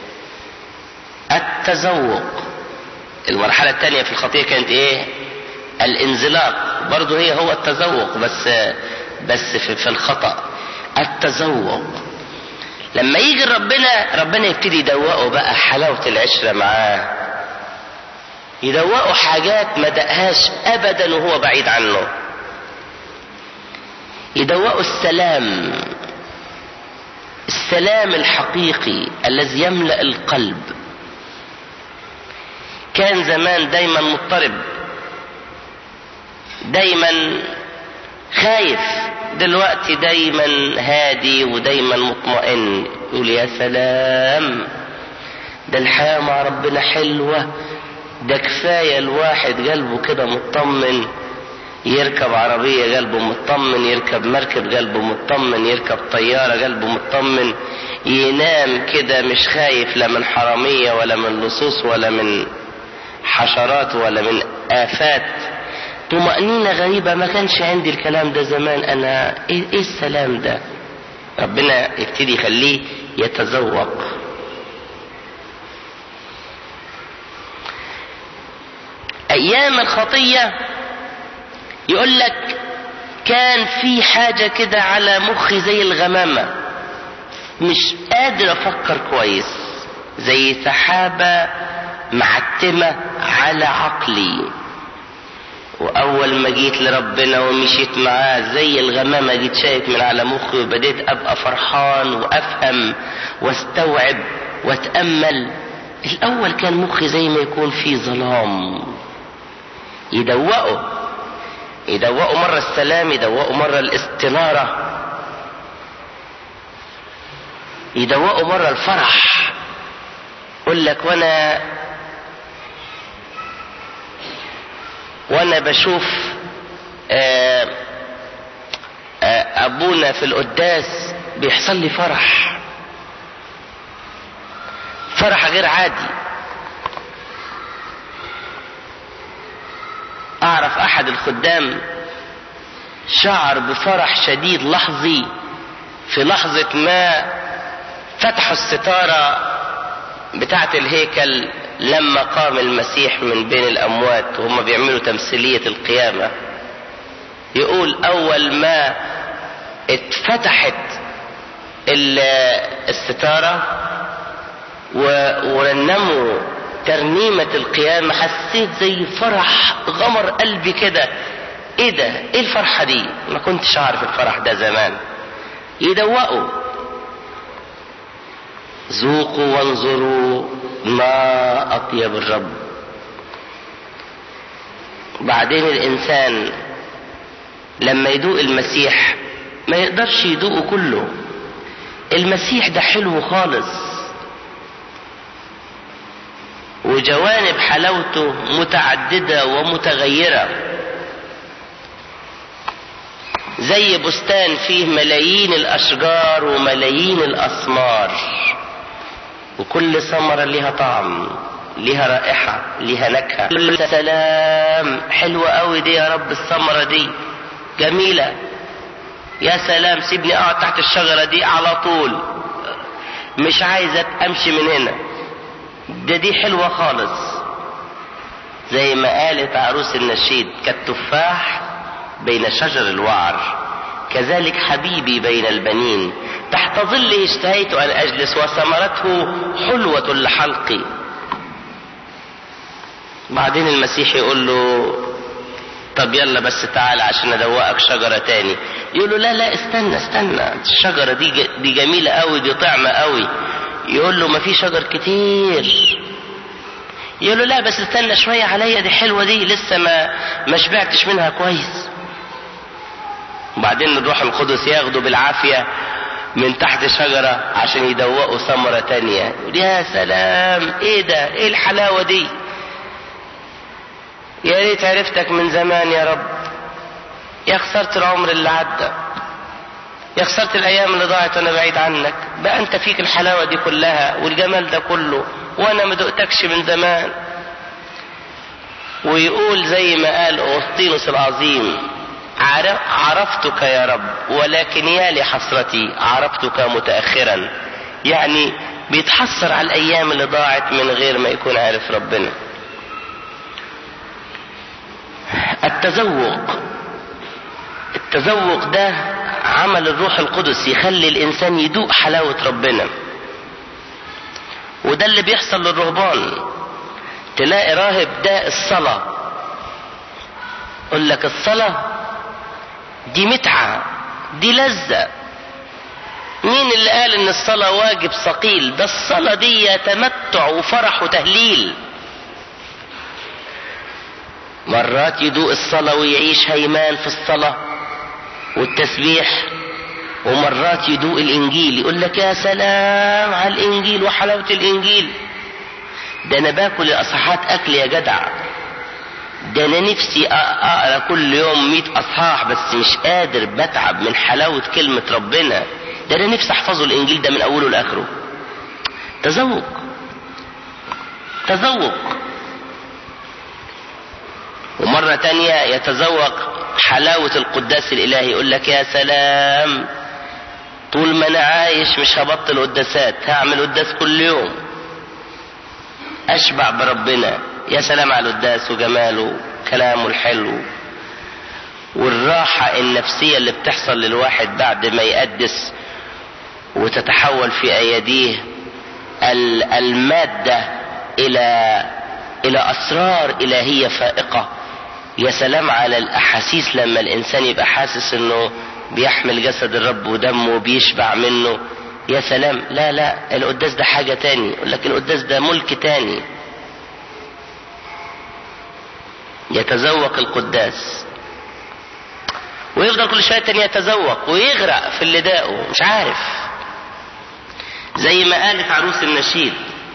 التذوق المرحلة التانية في الخطية كانت ايه الانزلاق برضه هي هو التذوق بس بس في, في الخطأ التذوق لما يجي ربنا ربنا يبتدي يدوقه بقى حلاوة العشرة معاه يدوقه حاجات ما دقهاش ابدا وهو بعيد عنه يدوقه السلام السلام الحقيقي الذي يملا القلب كان زمان دايما مضطرب دايما خايف دلوقتي دايما هادي ودايما مطمئن يقول يا سلام ده الحياة مع ربنا حلوة ده كفاية الواحد قلبه كده مطمن يركب عربية قلبه مطمن يركب مركب قلبه مطمن يركب طيارة قلبه مطمن ينام كده مش خايف لا من حرامية ولا من لصوص ولا من حشرات ولا من آفات طمأنينة غريبة ما كانش عندي الكلام ده زمان أنا إيه, إيه السلام ده ربنا يبتدي يخليه يتذوق أيام الخطية يقول لك كان في حاجة كده على مخي زي الغمامة مش قادر أفكر كويس زي سحابة معتمة على عقلي واول ما جيت لربنا ومشيت معاه زي الغمامة جيت شايف من على مخي وبديت ابقى فرحان وافهم واستوعب واتأمل الاول كان مخي زي ما يكون في ظلام يدوقه يدوقه مرة السلام يدوقه مرة الاستنارة يدوقه مرة الفرح يقول لك وانا وانا بشوف آآ آآ ابونا في القداس بيحصل لي فرح فرح غير عادي اعرف احد الخدام شعر بفرح شديد لحظي في لحظة ما فتحوا الستارة بتاعة الهيكل لما قام المسيح من بين الأموات وهم بيعملوا تمثيلية القيامة يقول أول ما اتفتحت الستارة ورنموا ترنيمة القيامة حسيت زي فرح غمر قلبي كده ايه ده ايه الفرحة دي ما كنتش عارف الفرح ده زمان يدوقوا ذوقوا وانظروا ما اطيب الرب بعدين الانسان لما يدوق المسيح ما يقدرش يدوقه كله المسيح ده حلو خالص وجوانب حلاوته متعددة ومتغيرة زي بستان فيه ملايين الأشجار وملايين الأثمار وكل ثمرة لها طعم لها رائحة لها نكهة سلام حلوة قوي دي يا رب الثمرة دي جميلة يا سلام سيبني اقعد تحت الشجرة دي على طول مش عايزة امشي من هنا ده دي حلوة خالص زي ما قالت عروس النشيد كالتفاح بين شجر الوعر كذلك حبيبي بين البنين تحت ظله اشتهيت ان اجلس وثمرته حلوة لحلقي بعدين المسيح يقول له طب يلا بس تعال عشان ادوقك شجرة تاني يقول له لا لا استنى استنى الشجرة دي دي جميلة قوي دي طعمة قوي يقول له ما في شجر كتير يقول له لا بس استنى شوية عليا دي حلوة دي لسه ما ما شبعتش منها كويس وبعدين الروح القدس ياخده بالعافية من تحت شجرة عشان يدوقوا ثمرة تانية يا سلام ايه ده ايه الحلاوة دي يا ريت عرفتك من زمان يا رب يا خسرت العمر اللي عدى يا خسرت الايام اللي ضاعت وانا بعيد عنك بقى انت فيك الحلاوه دي كلها والجمال ده كله وانا ما دقتكش من زمان ويقول زي ما قال اغسطينوس العظيم عرفتك يا رب ولكن يا لحسرتي عرفتك متاخرا يعني بيتحسر على الايام اللي ضاعت من غير ما يكون عارف ربنا التذوق التذوق ده عمل الروح القدس يخلي الانسان يدوق حلاوة ربنا وده اللي بيحصل للرهبان تلاقي راهب ده الصلاة يقول لك الصلاة دي متعة دي لذة مين اللي قال ان الصلاة واجب ثقيل ده الصلاة دي تمتع وفرح وتهليل مرات يدوق الصلاة ويعيش هيمان في الصلاة والتسبيح ومرات يدوق الانجيل يقول لك يا سلام على الانجيل وحلاوة الانجيل ده انا باكل الاصحاحات اكل يا جدع ده انا نفسي اقرا كل يوم مئة اصحاح بس مش قادر بتعب من حلاوة كلمة ربنا ده انا نفسي احفظه الانجيل ده من اوله لاخره تذوق تذوق ومرة تانية يتذوق حلاوة القداس الالهي يقول لك يا سلام طول ما انا عايش مش هبطل قداسات هعمل قداس كل يوم اشبع بربنا يا سلام على القداس وجماله كلامه الحلو والراحة النفسية اللي بتحصل للواحد بعد ما يقدس وتتحول في ايديه المادة الى الى اسرار الهية فائقة يا سلام على الاحاسيس لما الانسان يبقى حاسس انه بيحمل جسد الرب ودمه وبيشبع منه يا سلام لا لا القداس ده حاجة تاني يقول لك القداس ده ملك تاني يتذوق القداس ويفضل كل شوية تاني يتذوق ويغرق في اللي داقه مش عارف زي ما قالت عروس النشيد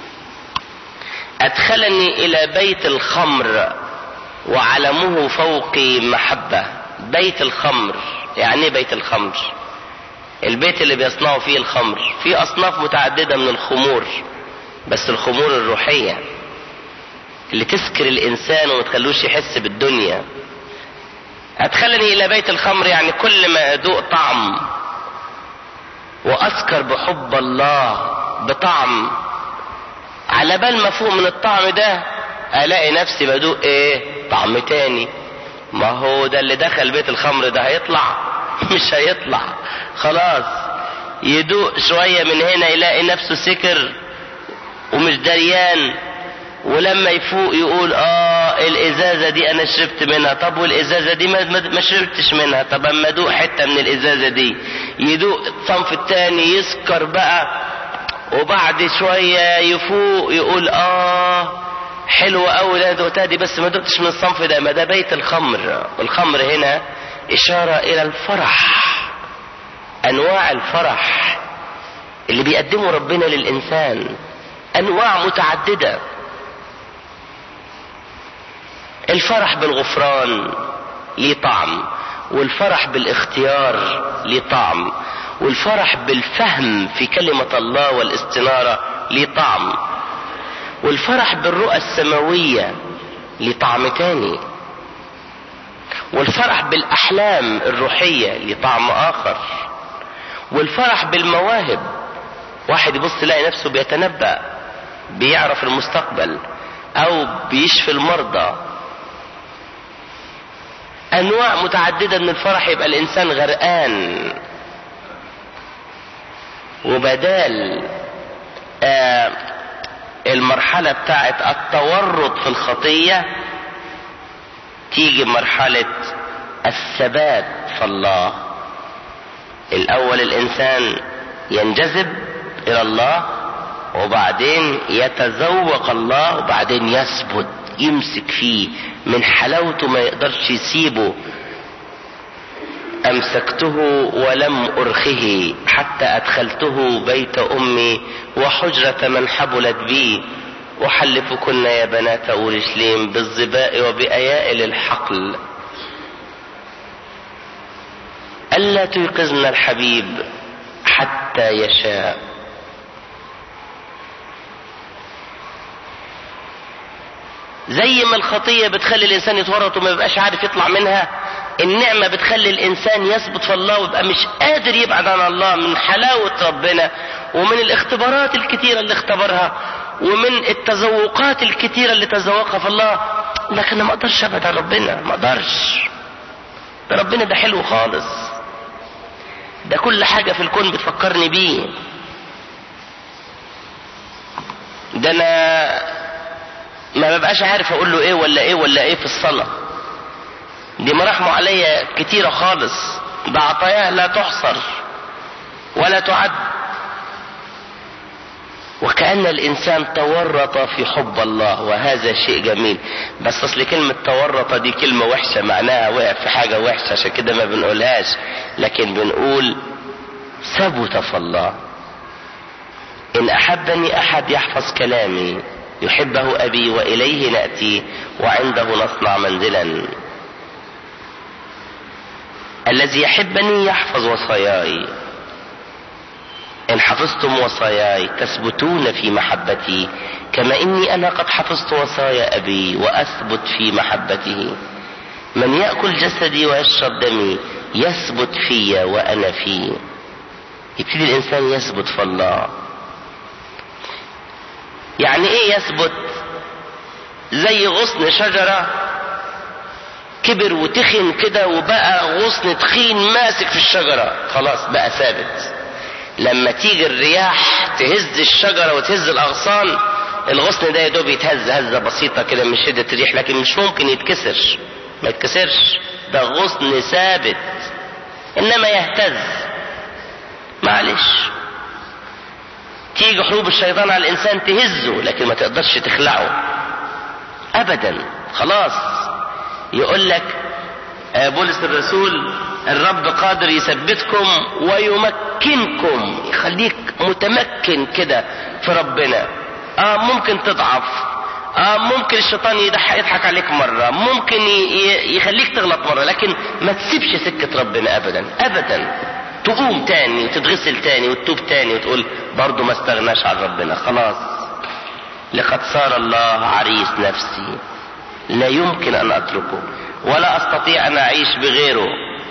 أدخلني إلى بيت الخمر وعلمه فوقي محبة بيت الخمر يعني ايه بيت الخمر البيت اللي بيصنعوا فيه الخمر في أصناف متعددة من الخمور بس الخمور الروحية اللي تسكر الإنسان وما تخلوش يحس بالدنيا أدخلني إلى بيت الخمر يعني كل ما أدوق طعم وأسكر بحب الله بطعم على بال ما فوق من الطعم ده ألاقي نفسي بدوق إيه طعم تاني ما هو ده اللي دخل بيت الخمر ده هيطلع مش هيطلع خلاص يدوق شوية من هنا يلاقي نفسه سكر ومش دريان ولما يفوق يقول اه الازازة دي انا شربت منها طب والازازة دي ما, ما شربتش منها طب اما ادوق حتة من الازازة دي يدوق الصنف التاني يسكر بقى وبعد شوية يفوق يقول اه حلوة قوي لا دقتها دي بس ما دقتش من الصنف ده ما ده بيت الخمر الخمر هنا اشارة الى الفرح انواع الفرح اللي بيقدمه ربنا للانسان انواع متعدده الفرح بالغفران ليه طعم والفرح بالاختيار ليه طعم والفرح بالفهم في كلمة الله والاستنارة ليه طعم والفرح بالرؤى السماوية ليه طعم تاني والفرح بالأحلام الروحية ليه طعم آخر والفرح بالمواهب واحد يبص يلاقي نفسه بيتنبأ بيعرف المستقبل أو بيشفي المرضى انواع متعددة من الفرح يبقى الانسان غرقان وبدال آه المرحلة بتاعت التورط في الخطية تيجي مرحلة الثبات في الله الاول الانسان ينجذب الى الله وبعدين يتذوق الله وبعدين يثبت يمسك فيه من حلاوته ما يقدرش يسيبه امسكته ولم ارخه حتى ادخلته بيت امي وحجرة من حبلت بي احلفكن يا بنات اورشليم بالظباء وبايائل الحقل الا تيقظن الحبيب حتى يشاء زي ما الخطية بتخلي الإنسان يتورط وما يبقاش عارف يطلع منها النعمة بتخلي الإنسان يثبت في الله ويبقى مش قادر يبعد عن الله من حلاوة ربنا ومن الاختبارات الكتيرة اللي اختبرها ومن التذوقات الكتيرة اللي تذوقها في الله لكن أنا ما أقدرش أبعد عن ربنا ما أقدرش ده ربنا ده حلو خالص ده كل حاجة في الكون بتفكرني بيه ده انا ما ببقاش عارف اقول له ايه ولا ايه ولا ايه في الصلاة دي مراحمه عليا كتيرة خالص ده عطاياه لا تحصر ولا تعد وكأن الإنسان تورط في حب الله وهذا شيء جميل بس أصل كلمة تورط دي كلمة وحشة معناها وقع في حاجة وحشة عشان كده ما بنقولهاش لكن بنقول ثبت في الله إن أحبني أحد يحفظ كلامي يحبه أبي وإليه نأتي وعنده نصنع منزلا الذي يحبني يحفظ وصاياي إن حفظتم وصاياي تثبتون في محبتي كما إني أنا قد حفظت وصايا أبي وأثبت في محبته من يأكل جسدي ويشرب دمي يثبت في وأنا فيه يبتدي الإنسان يثبت في الله يعني إيه يثبت زي غصن شجرة كبر وتخن كده وبقى غصن تخين ماسك في الشجرة خلاص بقى ثابت لما تيجي الرياح تهز الشجرة وتهز الأغصان الغصن ده يا دوب يتهز هزة بسيطة كده من شدة الريح لكن مش ممكن يتكسر ما يتكسرش ده غصن ثابت إنما يهتز معلش تيجي حروب الشيطان على الإنسان تهزه لكن ما تقدرش تخلعه أبدا خلاص يقول لك بولس الرسول الرب قادر يثبتكم ويمكنكم يخليك متمكن كده في ربنا اه ممكن تضعف اه ممكن الشيطان يضحك عليك مرة ممكن يخليك تغلط مرة لكن ما تسيبش سكة ربنا ابدا ابدا تقوم تاني وتتغسل تاني وتتوب تاني وتقول برضو ما استغناش عن ربنا خلاص لقد صار الله عريس نفسي لا يمكن ان اتركه ولا استطيع ان اعيش بغيره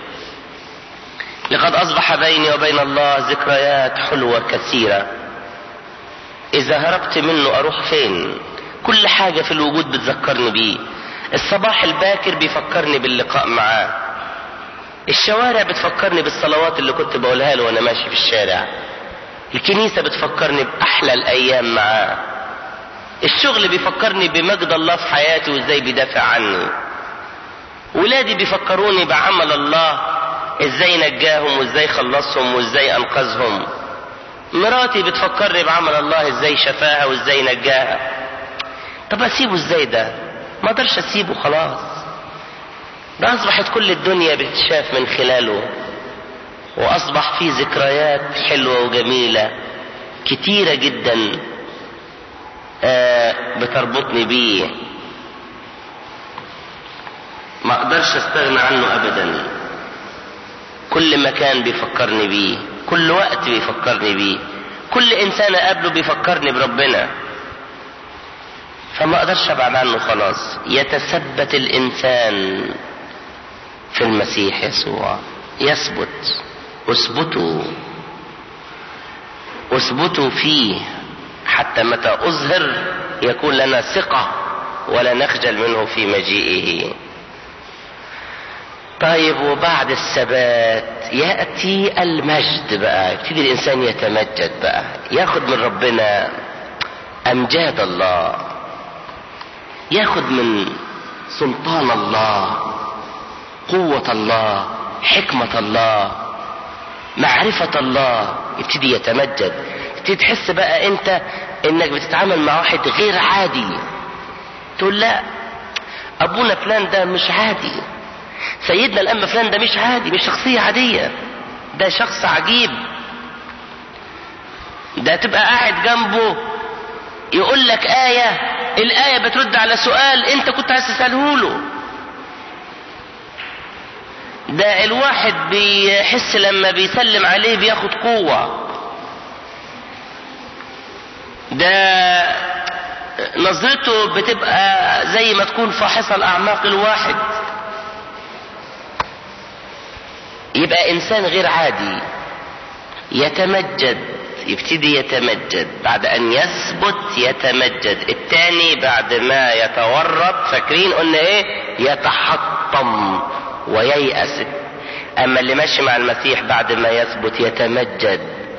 لقد اصبح بيني وبين الله ذكريات حلوه كثيره اذا هربت منه اروح فين كل حاجه في الوجود بتذكرني بيه الصباح الباكر بيفكرني باللقاء معاه الشوارع بتفكرني بالصلوات اللي كنت بقولها له وانا ماشي في الشارع الكنيسه بتفكرني باحلى الايام معاه الشغل بيفكرني بمجد الله في حياتي وازاي بيدافع عني ولادي بيفكروني بعمل الله ازاي نجاهم وازاي خلصهم وازاي انقذهم مراتي بتفكرني بعمل الله ازاي شفاها وازاي نجاها طب اسيبه ازاي ده ما اقدرش اسيبه خلاص ده اصبحت كل الدنيا بتشاف من خلاله واصبح في ذكريات حلوه وجميله كتيره جدا آه بتربطني بيه ما اقدرش استغنى عنه ابدا كل مكان بيفكرني بيه كل وقت بيفكرني بيه كل انسان اقابله بيفكرني بربنا فما اقدرش ابعد عنه خلاص يتثبت الانسان في المسيح يسوع يثبت اثبتوا اثبتوا فيه حتى متى اظهر يكون لنا ثقه ولا نخجل منه في مجيئه طيب وبعد الثبات ياتي المجد بقى يبتدي الانسان يتمجد بقى ياخد من ربنا امجاد الله ياخد من سلطان الله قوه الله حكمه الله معرفه الله يبتدي يتمجد تبتدي تحس بقى انت انك بتتعامل مع واحد غير عادي تقول لا ابونا فلان ده مش عادي سيدنا الأنبا فلان ده مش عادي مش شخصية عادية ده شخص عجيب ده تبقى قاعد جنبه يقول لك آية الآية بترد على سؤال أنت كنت عايز تسأله له ده الواحد بيحس لما بيسلم عليه بياخد قوة ده نظرته بتبقى زي ما تكون فاحصة الأعماق الواحد يبقى انسان غير عادي يتمجد يبتدي يتمجد بعد ان يثبت يتمجد التاني بعد ما يتورط فاكرين قلنا ايه يتحطم وييأس اما اللي ماشي مع المسيح بعد ما يثبت يتمجد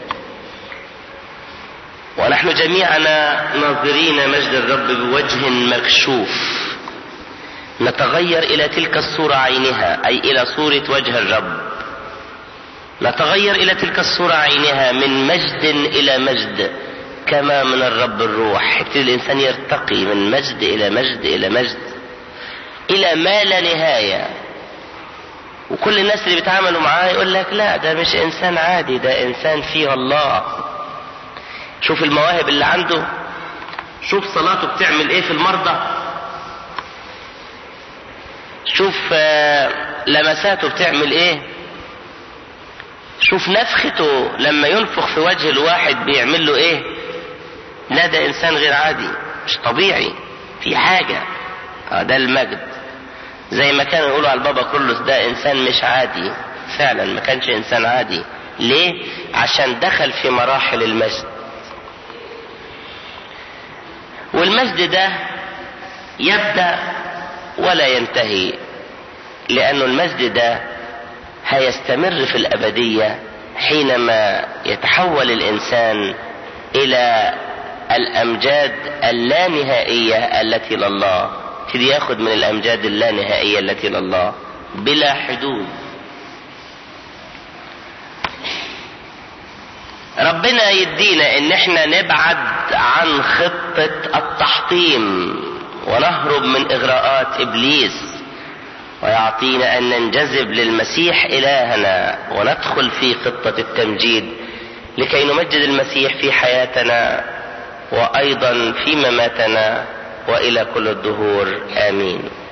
ونحن جميعنا ناظرين مجد الرب بوجه مكشوف نتغير الى تلك الصورة عينها اي الى صورة وجه الرب نتغير الى تلك الصورة عينها من مجد الى مجد كما من الرب الروح يبتدي الانسان يرتقي من مجد الى مجد الى مجد الى ما لا نهاية وكل الناس اللي بيتعاملوا معاه يقول لك لا ده مش انسان عادي ده انسان فيه الله شوف المواهب اللي عنده شوف صلاته بتعمل ايه في المرضى شوف لمساته بتعمل ايه شوف نفخته لما ينفخ في وجه الواحد بيعمل له ايه لا ده انسان غير عادي مش طبيعي في حاجة اه ده المجد زي ما كانوا يقولوا على البابا كرولوس ده انسان مش عادي فعلا ما كانش انسان عادي ليه عشان دخل في مراحل المجد والمجد ده يبدأ ولا ينتهي لأنه المجد ده هيستمر في الأبدية حينما يتحول الإنسان إلى الأمجاد اللانهائية التي لله يبتدي ياخد من الأمجاد اللانهائية التي لله بلا حدود ربنا يدينا ان احنا نبعد عن خطة التحطيم ونهرب من اغراءات ابليس ويعطينا ان ننجذب للمسيح الهنا وندخل في خطة التمجيد لكي نمجد المسيح في حياتنا وايضا في مماتنا والى كل الدهور امين